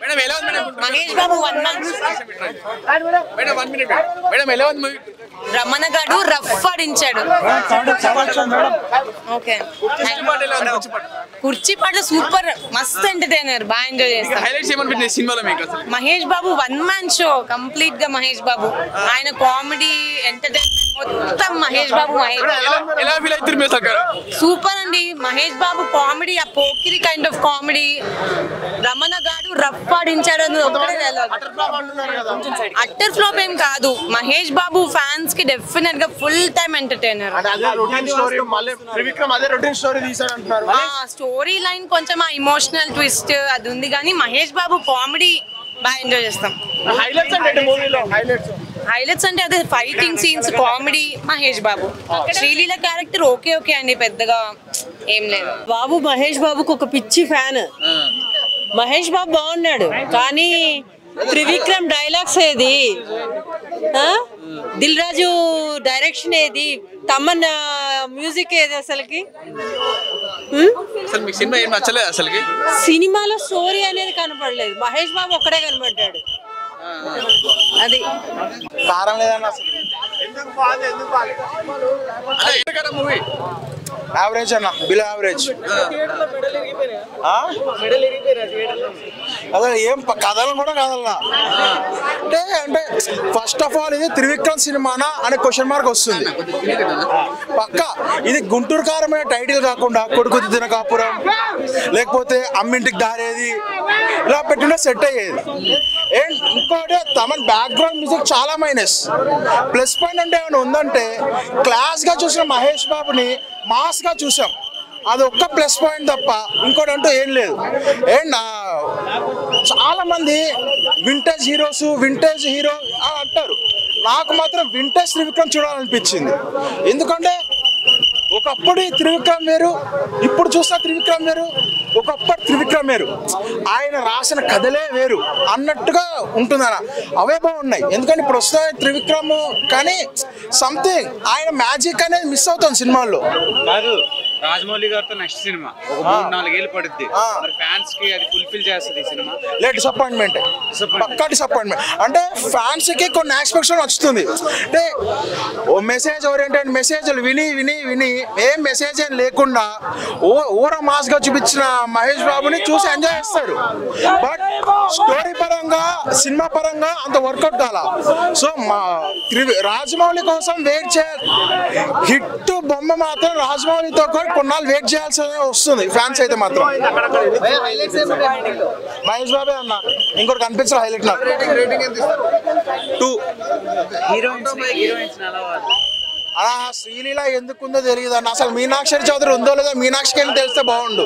Madam ఎలా ఉంది madam Mahesh Babu one month madam one minute madam ఎలా ఉంది మూవీ రమణ గారు రఫ్ ఆడించాడు ఓకే పాట ఎలా ఉంది కుర్చీ పాట కుర్చీ పాట సూపర్ మస్త్ ఎంటర్టైనర్ బాగా ఎంజాయ్ చేస్తాం హైలైట్స్ ఏమనిపించింది సినిమాలో మీకు అసలు Mahesh Babu one man show complete గా మహేష్ బాబు ఆయన కామెడీ ఎంటర్టైన్మెంట్ మొత్తం మహేష్ బాబు మహేష్ బాబు. ఎలా ఎలా ఫీల్ అవుతారు మీరు అసలు సూపర్ అండి మహేష్ బాబు కామెడీ ఆ Pokiri kind of comedy Ramana గారు రఫ్ ఆడించాడు అని ఒక్కడే dialogue. అట్టర్ ఫ్లాప్ ఏం కాదు మహేష్ బాబు ఫ్యాన్స్ కి డెఫినెట్ గా ఫుల్ టైం ఎంటర్టైనర్ అంటే అదే రొటీన్ స్టోరీ మళ్ళీ త్రివిక్రమ్ అదే రొటీన్ స్టోరీ తీసాడు అంటున్నారు ఆ స్టోరీ లైన్ కొంచెం ఆ ఇమోషనల్ ట్విస్ట్ అది ఉంది కానీ మహేష్ బాబు కామెడీ బాగా ఎంజాయ్ చేస్తాం హైలైట్స్ అంటే మూవీలో హైలైట్స్ హైలైట్స్ అంటే అదే fighting scenes comedy Mahesh Babu Sreeleela character okay okay అండి పెద్దగా ఏం లేదు బాబు మహేష్ బాబుకు ఒక పిచ్చి ఫ్యాన్ మహేష్ బాబు బాగున్నాడు కానీ త్రివిక్రమ్ డైలాగ్స్ ఏది ఆ? దిల్ రాజు డైరెక్షన్ ఏది తమన్ మ్యూజిక్ ఏది అసలుకి ఉమ్? అసలు మీకు సినిమా ఏం నచ్చలేదు అసలుకి సినిమాలో స్టోరీ అనేది కనపడలేదు మహేష్ బాబు ఒక్కడే కనపడ్డాడు అది కారం లేదన్న అసలు ఎందుకు బాగాలేదు ఎందుకు బాగాలేదు అదే ఎందుకన్నా మూవీ యావరేజ్ అన్న బిలో యావరేజ్ అదే ఏం ప- కథలు కూడా కదలనా అంటే అంటే ఫస్ట్ ఆఫ్ ఆల్ ఇది త్రివిక్రమ్ సినిమానా అనే క్వశ్చన్ మార్క్ వస్తుంది పక్క ఇది గుంటూరు కారం అనే టైటిల్ కాకుండా కొడుకు దిన కాపురం లేకపోతే అమ్మింటికి దారేది ఇలా పెట్టుంటే సెట్ అయ్యేది అండ్ ఇంకోటి తమన్ బ్యాక్గ్రౌండ్ మ్యూజిక్ చాలా మైనస్ ప్లస్ పాయింట్ అంటే ఏమైనా ఉందంటే క్లాస్ గా చూసిన మహేష్ బాబుని మాస్ గా చూసాం అది ఒక్క ప్లస్ పాయింట్ తప్ప ఇంకోటి అంటూ ఏం లేదు అండ్ చాలా మంది వింటేజ్ హీరోస్ వింటేజ్ హీరో అని అంటారు నాకు మాత్రం వింటేజ్ త్రివిక్రమ్ చూడాలనిపించింది ఎందుకంటే ఒకప్పుడు త్రివిక్రమ్ వేరు ఇప్పుడు చూసిన త్రివిక్రమ్ వేరు ఒకప్పుడు త్రివిక్రమ్ వేరు ఆయన రాసిన కథలే వేరు అన్నట్టుగా ఉంటుందన్న అవే బాగున్నాయి ఎందుకంటే ఇప్పుడు వస్తున్న త్రివిక్రమ్ కానీ సంథింగ్ ఆయన మ్యాజిక్ అనేది మిస్ అవుతుంది సినిమాల్లో కాదు రాజమౌళి గారితో నెక్స్ట్ సినిమా ఒక మూడు నాలుగేళ్ళు పడుద్ది ఆ. మరి ఫ్యాన్స్ కి అది ఫుల్ఫిల్ చేస్తుంది ఈ సినిమా లే డిసప్పాయింట్మెంట్ పక్కా డిసప్పాయింట్మెంట్ అంటే ఫ్యాన్స్ కి కొన్ని ఆస్పెక్ట్స్ నచ్చుతుంది అంటే ఓ మెసేజ్ ఓరియంటెడ్ మెసేజ్లు విని విని విని ఏం మెసేజ్ ఏం లేకుండా ఓ ఊర మాస్ గా చూపించిన మహేష్ బాబుని చూసి ఎంజాయ్ చేస్తాడు బట్ స్టోరీ పరంగా సినిమా పరంగా అంత వర్కౌట్ కాల సో మా త్రివి రాజమౌళి కోసం వెయిట్ చేయాలి హిట్ బొమ్మ మాత్రం రాజమౌళితో కూడా కొన్నాళ్ళు వెయిట్ చేయాల్సి వస్తుంది ఫ్యాన్స్ అయితే మాత్రం మహేష్ బాబే అన్న ఇంకోటి కనిపించిన హైలైట్ నాకు టూ హీరోయిన్స్ హీరోయిన్స్ అలా శ్రీలీల ఎందుకుందో తెలియదు అన్న అసలు మీనాక్షి చౌదరి ఉందో లేదో మీనాక్షికి వెళ్ళి తెలిస్తే బాగుండు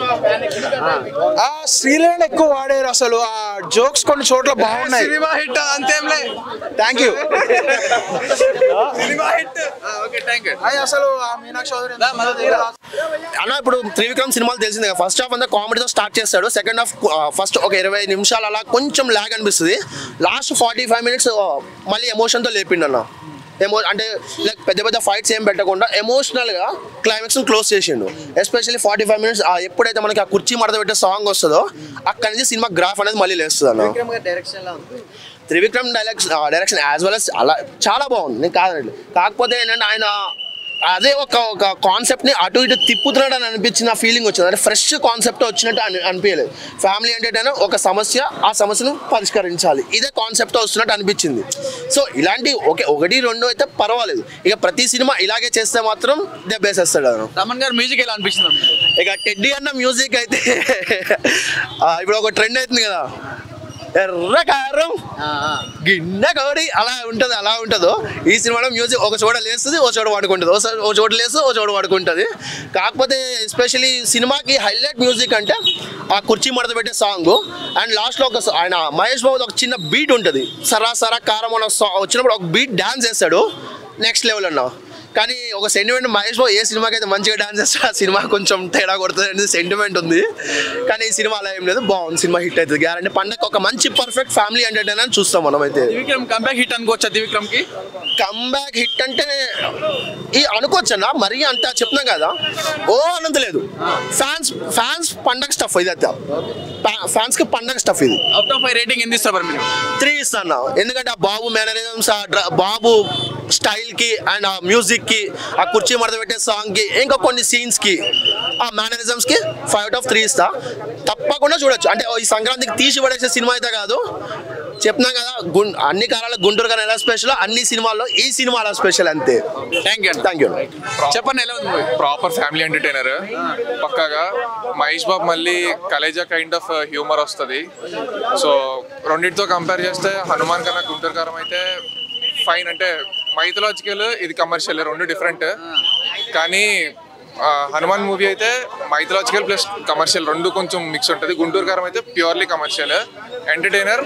ఆ శ్రీలీల ఎక్కువ వాడారు అసలు ఆ జోక్స్ కొన్ని చోట్ల బాగున్నాయి సినిమా హిట్ అంతేంలే thank you cinema hit okay thank you అది అసలు ఆ మీనాక్షి చౌదరి ఎందుకుందో తెలియదు. అన్న ఇప్పుడు త్రివిక్రమ్ సినిమాలు తెలిసిందే కదా ఫస్ట్ హాఫ్ అంతా కామెడీతో స్టార్ట్ చేస్తాడు సెకండ్ హాఫ్ ఫస్ట్ ఒక ఇరవై నిమిషాలు అలా కొంచెం లాగ్ అనిపిస్తుంది లాస్ట్ ఫార్టీ ఫైవ్ మినిట్స్ మళ్ళీ ఎమోషన్తో లేపిండు అన్న ఎమో అంటే లైక్ పెద్ద పెద్ద ఫైట్స్ ఏం పెట్టకుండా ఎమోషనల్గా క్లైమాక్స్ క్లోజ్ చేసిండు ఎస్పెషల్లీ ఫార్టీ ఫైవ్ మినిట్స్ ఎప్పుడైతే మనకి ఆ కుర్చీ మడత పెట్టే సాంగ్ వస్తుందో అక్కడి నుంచి సినిమా గ్రాఫ్ అనేది మళ్ళీ లేస్తుంది అన్న Trivikram direction direction as well as అలా చాలా బాగుంది నేను కాదండి కాకపోతే ఏంటంటే ఆయన అదే ఒక ఒక కాన్సెప్ట్ ని అటు ఇటు తిప్పుతున్నాడు అని అనిపించిన ఫీలింగ్ వచ్చింది అంటే ఫ్రెష్ కాన్సెప్ట్ వచ్చినట్టు అని అనిపించలేదు ఫ్యామిలీ ఎంటర్టైనర్ ఒక సమస్య ఆ సమస్యను పరిష్కరించాలి ఇదే కాన్సెప్ట్ వస్తున్నట్టు అనిపించింది సో ఇలాంటి ఒకే ఒకటి రెండు అయితే పర్వాలేదు ఇక ప్రతి సినిమా ఇలాగే చేస్తే మాత్రం దెబ్బేసేస్తాడు అతను రమణ్ గారు మ్యూజిక్ ఎలా అనిపించింది మీకు? ఇక టెడ్డీ అన్న మ్యూజిక్ అయితే ఆ, ఇప్పుడు ఒక ట్రెండ్ అవుతుంది కదా ఎర్ర కారం గిన్నె కోడి అలా ఉంటుంది అలా ఉంటుందో ఈ సినిమాలో మ్యూజిక్ ఒక చోట లేస్తుంది ఒక చోట వాడుకుంటుంది ఒక ఒక చోట లేస్తుంది ఒక చోట వాడుకుంటుంది కాకపోతే ఎస్పెషలీ సినిమాకి హైలైట్ మ్యూజిక్ అంటే ఆ కుర్చీ మడత పెట్టే సాంగ్ అండ్ లాస్ట్లో ఒక స- ఆయన మహేష్ బాబు ఒక చిన్న బీట్ ఉంటుంది సరా సరా కారం అన్న song వచ్చినప్పుడు ఒక బీట్ డాన్స్ చేస్తాడు నెక్స్ట్ లెవెల్ అన్న కానీ ఒక సెంటిమెంట్ మహేష్ బాబు ఏ సినిమాకి అయితే మంచిగా డాన్స్ చేస్తాడు ఆ సినిమా కొంచెం తేడా కొడుతుంది అనేది సెంటిమెంట్ ఉంది కానీ ఈ సినిమా అలా ఏం లేదు బాగుంది సినిమా హిట్ అవుతుంది గ్యారంటీ పండగ ఒక మంచి పర్ఫెక్ట్ ఫ్యామిలీ ఎంటర్టైనర్ అని చూస్తాం మనం అయితే త్రివిక్రమ్ కంబ్యాక్ హిట్ అనుకోవచ్చా త్రివిక్రమ్ కి కమ్బ్యాక్ హిట్ అంటే ఈ అనుకోవచ్చు అన్న మరీ అంత చెప్తున్నాం కదా ఓ అనంత లేదు ఫ్యాన్స్ ఫ్యాన్స్ పండగ స్టఫ్ ఇది అయితే ఫ్యాన్స్ కి పండగ స్టఫ్ ఇది అవుట్ ఆఫ్ ఫైవ్ రేటింగ్ ఎంత ఇస్తారు మరి మీరు త్రీ ఇస్తాను ఎందుకంటే ఆ బాబు మేనరిజమ్స్ ఆ డ్ర- బాబు స్టైల్ కి అండ్ ఆ మ్యూజిక్ కి ఆ కుర్చీ మడత పెట్టే సాంగ్ కి ఇంకా కొన్ని సీన్స్ కి ఆ మేనరిజమ్స్ కి ఫైవ్ అవుట్ ఆఫ్ త్రీ ఇస్తా తప్పకుండా చూడొచ్చు అంటే ఈ సంక్రాంతికి తీసి పడేసే సినిమా అయితే కాదు చెప్తున్నాం కదా గుం- అన్ని కాలాల గుంటూరు గారు ఎలా స్పెషల్ అన్ని సినిమాల్లో ఈ సినిమా అలా స్పెషల్ అంతే థ్యాంక్ యూ థ్యాంక్ యూ చెప్పండి ఎలా ఉంది మూవీ ప్రాపర్ ఫ్యామిలీ ఎంటర్టైనర్ పక్కాగా మహేష్ బాబు మళ్ళీ కలేజా కైండ్ ఆఫ్ హ్యూమర్ వస్తుంది సో రెండింటితో కంపేర్ చేస్తే హనుమాన్ కన్నా గుంటూరు కారం అయితే ఫైన్ అంటే మైథలాజికల్ ఇది కమర్షియల్ రెండు డిఫరెంట్ కానీ ఆ, హనుమాన్ మూవీ అయితే మైథలాజికల్ ప్లస్ కమర్షియల్ రెండు కొంచెం మిక్స్ ఉంటుంది గుంటూరు కారం అయితే ప్యూర్లీ కమర్షియల్ ఎంటర్టైనర్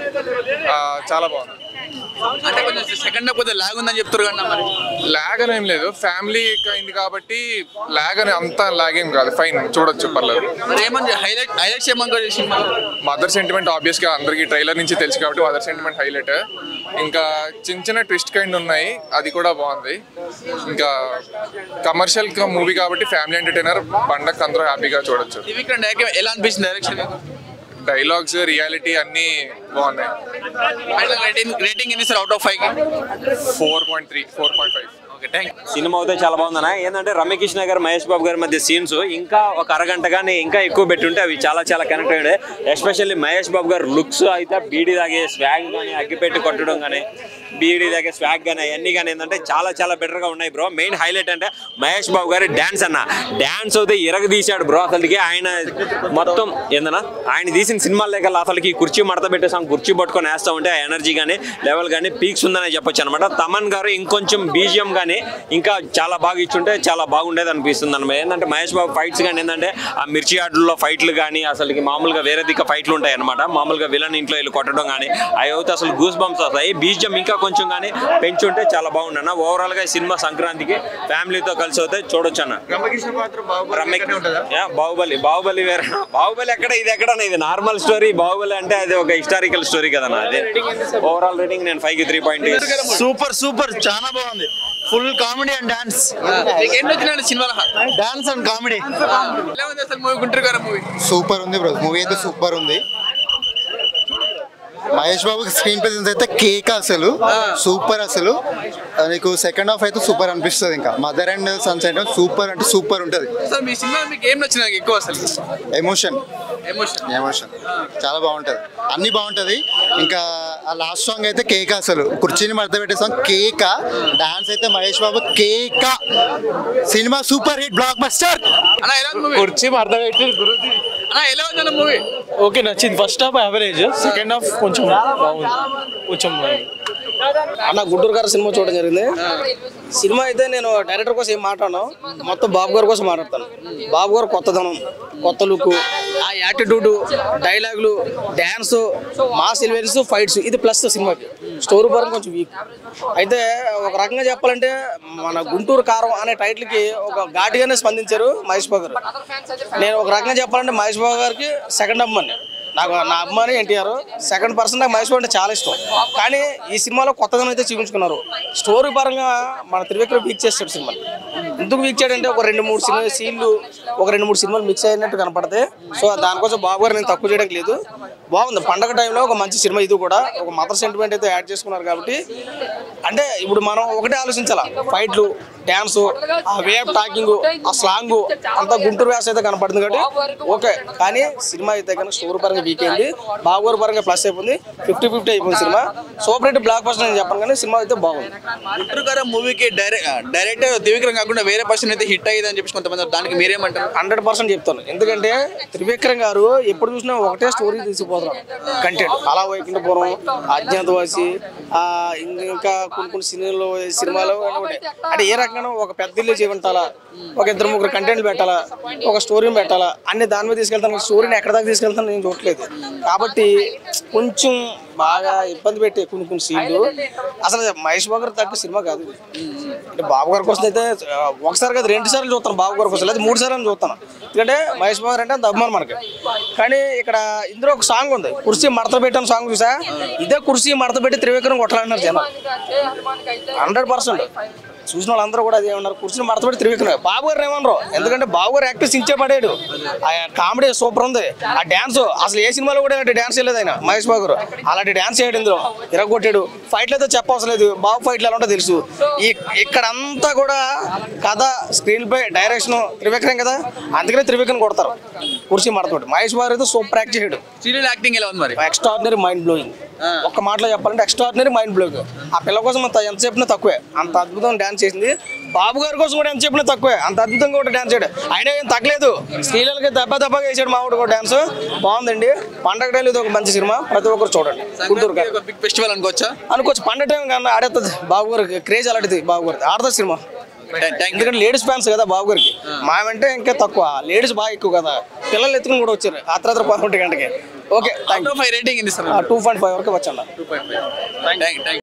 చాలా బాగుంది అంటే కొంచెం సెకండ్ హాఫ్ కొద్దిగా లాగ్ ఉందని చెప్తారు కన్నా మరి లాగ్ అని ఏం లేదు ఫ్యామిలీ కైండ్ కాబట్టి లాగ్ అని అంత లాగ్ ఏం కాదు ఫైన్ చూడొచ్చు పర్లేదు మరి ఏమని హైలైట్ హైలైట్స్ ఏమనుకో సినిమా మదర్ సెంటిమెంట్ ఆబ్వియస్ గా అందరికి ట్రైలర్ నుంచి తెలుసు కాబట్టి మదర్ సెంటిమెంట్ హైలైట్ ఇంకా చిన్న చిన్న ట్విస్ట్ కైండ్ ఉన్నాయి అది కూడా బాగుంది ఇంకా కమర్షియల్ మూవీ కాబట్టి ఫ్యామిలీ ఎంటర్టైనర్ పండగ అందరూ హ్యాపీగా చూడొచ్చు త్రివిక్రమ్ డైరెక్ట్ ఎలా అనిపించింది డైరెక్షన్ డైలాగ్స్ రియాలిటీ అన్నీ బాగున్నాయి రేటింగ్ రేటింగ్ ఎన్ని sir out of five four point three four point five okay thank cinema అయితే చాలా బాగుందన్న ఏంటంటే రమ్యకృష్ణ గారు మహేష్ బాబు గారి మధ్య సీన్స్ ఇంకా ఒక అరగంట కానీ ఇంకా ఎక్కువ పెట్టుంటే అవి చాలా చాలా కనెక్ట్ అయ్యాయి ఎస్పెషల్లీ మహేష్ బాబు గారు లుక్స్ అయితే బీడీ తాగే స్వాగ్ కానీ అగ్గిపెట్టి కొట్టడం కానీ బీడీ తాగే స్వాగ్ కానీ అవన్నీ కానీ ఏంటంటే చాలా చాలా better గా ఉన్నాయి బ్రో మెయిన్ హైలైట్ అంటే మహేష్ బాబు గారి డ్యాన్స్ అన్న డ్యాన్స్ అయితే ఇరగ తీశాడు బ్రో అసలుకి ఆయన మొత్తం ఏందన్నా ఆయన తీసిన సినిమాల లేక అసలుకి కుర్చీ మడత పెట్టేసాం కుర్చీ పట్టుకొని వేస్తా ఉంటే ఆ ఎనర్జీ కానీ లెవెల్ కానీ పీక్స్ ఉందని చెప్పొచ్చు అనమాట తమన్ గారు ఇంకొంచెం బీజిఎం కానీ ఇంకా చాలా బాగా ఇచ్చుంటే చాలా బాగుండేది అనిపిస్తుంది అనమాట ఏంటంటే మహేష్ బాబు ఫైట్స్ కానీ ఏంటంటే ఆ మిర్చి ఆటల్లో ఫైట్లు కానీ అసలుకి మామూలుగా వేరే దిక్క ఫైట్లు ఉంటాయి అనమాట మామూలుగా విలన్ ఇంట్లో వెళ్ళి కొట్టడం కానీ అవి అయితే అసలు గూస్ బంప్స్ వస్తాయి బీజిఎం ఇంకా కొంచెం కానీ పెంచుంటే చాలా బాగుండు అన్న ఓవరాల్ గా ఈ సినిమా సంక్రాంతికి ఫ్యామిలీతో కలిసి అయితే చూడొచ్చు అన్న రమ్య- యా, బాహుబలి బాహుబలి వేరే బాహుబలి ఎక్కడ ఇది ఎక్కడ ఇది నార్మల్ స్టోరీ బాహుబలి అంటే అది ఒక హిస్టారికల్ స్టోరీ కదా అది ఓవరాల్ రేటింగ్ నేను ఫైవ్ కి త్రీ పాయింట్ సూపర్ సూపర్ చాలా బాగుంది ఫుల్ కామెడీ అండ్ డాన్స్ మీకు ఎన్ని వచ్చినాడు సినిమాలో డాన్స్ అండ్ కామెడీ ఎలా ఉంది అసలు మూవీ గుంటూరు గారు మూవీ సూపర్ ఉంది బ్రో మూవీ అయితే సూపర్ ఉంది మహేష్ బాబుకి స్క్రీన్ ప్రెజెన్స్ అయితే కేక్ అసలు సూపర్ అసలు ఆ, నీకు సెకండ్ హాఫ్ అయితే సూపర్ అనిపిస్తుంది ఇంకా మదర్ అండ్ సన్స్ అంటే సూపర్ అంటే సూపర్ ఉంటుంది అసలు మీ సినిమా మీకు ఏం నచ్చింది నాకు ఎక్కువ అసలు ఎమోషన్ ఎమోషన్ ఎమోషన్ చాలా బాగుంటుంది అన్ని బాగుంటుంది ఇంకా ఆ లాస్ట్ సాంగ్ అయితే కేక అసలు కుర్చీని మడత పెట్టే సాంగ్ కేక డాన్స్ అయితే మహేష్ బాబు కేక cinema super hit blockbuster అన్న ఎలా ఉంది మూవీ కుర్చీ మడత పెట్టి గురుజీ అన్న ఎలా ఉంది అన్న మూవీ ఓకే నచ్చింది first half average second half కొంచెం బాగుంది కొంచెం అన్న గుంటూరు గారు సినిమా చూడడం జరిగింది సినిమా అయితే నేను డైరెక్టర్ కోసం ఏం మాట్లాడను మొత్తం బాబు గారి కోసం మాట్లాడతాను బాబు గారు కొత్తదనం కొత్త లుక్ ఆ యాటిట్యూడ్ డైలాగులు డ్యాన్స్ మాస్ ఎలిమెంట్స్ ఫైట్స్ ఇది ప్లస్ సినిమాకి స్టోరీ పరంగా కొంచెం వీక్ అయితే ఒక రకంగా చెప్పాలంటే మన గుంటూరు కారం అనే టైటిల్కి ఒక ఘాటిగానే స్పందించారు మహేష్ బాబు గారు నేను ఒక రకంగా చెప్పాలంటే మహేష్ బాబు గారికి సెకండ్ అమ్మని నాకు నా అభిమాని ఎన్టీఆర్ సెకండ్ పర్సన్ నాకు మహేష్ బాబు అంటే చాలా ఇష్టం కానీ ఈ సినిమాలో కొత్తదనం అయితే చూపించుకున్నారు స్టోరీ పరంగా మన త్రివిక్రమ్ వీక్ చేస్తాడు సినిమా ఎందుకు వీక్ చేయడంటే ఒక రెండు మూడు సినిమా సీన్లు ఒక రెండు మూడు సినిమాలు మిక్స్ అయినట్టు కనపడతాయి సో దానికోసం బాబు గారు నేను తక్కువ చేయడానికి లేదు బాగుంది పండగ టైంలో ఒక మంచి సినిమా ఇది కూడా ఒక మదర్ సెంటిమెంట్ అయితే యాడ్ చేసుకున్నారు కాబట్టి అంటే ఇప్పుడు మనం ఒకటే ఆలోచించాల ఫైట్లు డ్యాన్స్ ఆ వే ఆఫ్ టాకింగ్ ఆ స్లాంగ్ అంతా గుంటూరు వ్యాస అయితే కనపడుతుంది కాబట్టి ఓకే కానీ సినిమా అయితే కనుక స్టోరీ పరంగా వీక్ అయింది బాబు పరంగా ప్లస్ అయిపోయింది ఫిఫ్టీ ఫిఫ్టీ అయిపోయింది cinema super hit blockbuster నేను చెప్పను కానీ సినిమా అయితే బాగుంది గుంటూరు గారు మూవీకి డైరెక్ట్ డైరెక్టర్ త్రివిక్రమ్ కాకుండా వేరే పర్సన్ అయితే హిట్ అయ్యేది అని చెప్పి కొంతమంది అన్నారు. దానికి మీరేమంటారు హండ్రెడ్ పర్సెంట్ చెప్తాను ఎందుకంటే త్రివిక్రమ్ గారు ఎప్పుడు చూసినా ఒకటే స్టోరీ తీసుకుపోతున్నారు కంటెంట్ అలా వైకుంఠపురం అజ్ఞాతవాసి ఆ, ఇంకా కొన్ని కొన్ని సినిమాలు సినిమాలు ఒకటి అంటే ఏ రకంగా ఒక పెద్ద ఇల్లు చేపట్టాలా ఒక ఇద్దరు ముగ్గురు కంటెంట్లు పెట్టాలా ఒక స్టోరీని పెట్టాలా అన్ని దాని మీద తీసుకెళ్తాను స్టోరీని ఎక్కడ దాకా తీసుకెళ్తాను నేను చూడట్లేదు కాబట్టి కొంచెం బాగా ఇబ్బంది పెట్టే కొన్ని కొన్ని సీన్లు అసలు మహేష్ బాబు గారు తగ్గ సినిమా కాదు ఇది. అంటే బాబు గారి కోసం అయితే ఆ, ఒకసారి కాదు రెండు సార్లు చూస్తాను బాబు గారి కోసం లేదా మూడు సార్లు చూస్తాను ఎందుకంటే మహేష్ బాబు గారు అంటే అంత అభిమానం మనకి కానీ ఇక్కడ ఇందులో ఒక సాంగ్ ఉంది కుర్సీ మడత పెట్టిన సాంగ్ చూసా ఇదే కుర్సీ మడత పెట్టి త్రివిక్రమ్ కొట్టాలన్నారు జనం హండ్రెడ్ పర్సెంట్ చూసిన వాళ్ళందరూ కూడా అదే ఉన్నారు కూర్చుని మడతపడి త్రివిక్రమ్ బాబు గారు ఏమన్నారు ఎందుకంటే బాబు గారు యాక్టర్ సించే పడాడు ఆ కామెడీ సూపర్ ఉంది ఆ డాన్స్ అసలు ఏ సినిమాలో కూడా ఇలాంటి డాన్స్ చేయలేదు ఆయన మహేష్ బాబు గారు అలాంటి డాన్స్ చేయడు ఇందులో ఇరగొట్టాడు ఫైట్లు అయితే చెప్పవసరం లేదు బాబు ఫైట్లు ఎలా ఉంటో తెలుసు ఈ ఇక్కడ అంతా కూడా కథ స్క్రీన్ పై డైరెక్షన్ త్రివిక్రమ్ కదా అందుకనే త్రివిక్రమ్ కొడతారు కుర్చీ మడతపడి మహేష్ బాబు అయితే సూపర్ యాక్ట్ చేయడు సీరియల్ యాక్టింగ్ ఎలా ఉంది మరి ఎక్స్ట్రాడినరీ మైండ్ బ్లోయింగ్ ఒక్క మాటలో చెప్పాలంటే ఎక్స్ట్రాడినరీ మైండ్ బ్లోయింగ్ ఆ పిల్ల కోసం అంత ఎంత చెప్పినా తక్కువే అంత అద్భుతం డాన్స్ చేసింది బాబు గారి కోసం కూడా ఎంత చెప్పినా తక్కువే అంత అద్భుతంగా కూడా డాన్స్ చేయడు అయినా ఏం తగ్గలేదు స్త్రీలకి దెబ్బ దెబ్బగా వేసాడు మామూడు కూడా డాన్స్ బాగుందండి పండగ టైం ఇది ఒక మంచి సినిమా ప్రతి ఒక్కరు చూడండి గుంటూరు గారు ఒక బిగ్ ఫెస్టివల్ అనుకోవచ్చా అనుకోవచ్చు పండగ టైం కన్నా ఆడేస్తుంది బాబు గారికి క్రేజ్ అలాంటిది బాబు గారికి ఆడుతుంది సినిమా ఎందుకంటే లేడీస్ ఫ్యాన్స్ కదా బాబు గారికి మావంటే ఇంకా తక్కువ లేడీస్ బాగా ఎక్కువ కదా పిల్లలు ఎత్తుకుని కూడా వచ్చారు ఆ తర్వాత పదకొండు గంటకి ఓకే థ్యాంక్ ఫైవ్ రేటింగ్ ఇది సార్ టూ పాయింట్ ఫైవ్ వరకు వచ్చాను టూ పాయింట్ ఫైవ్ థ్యాంక్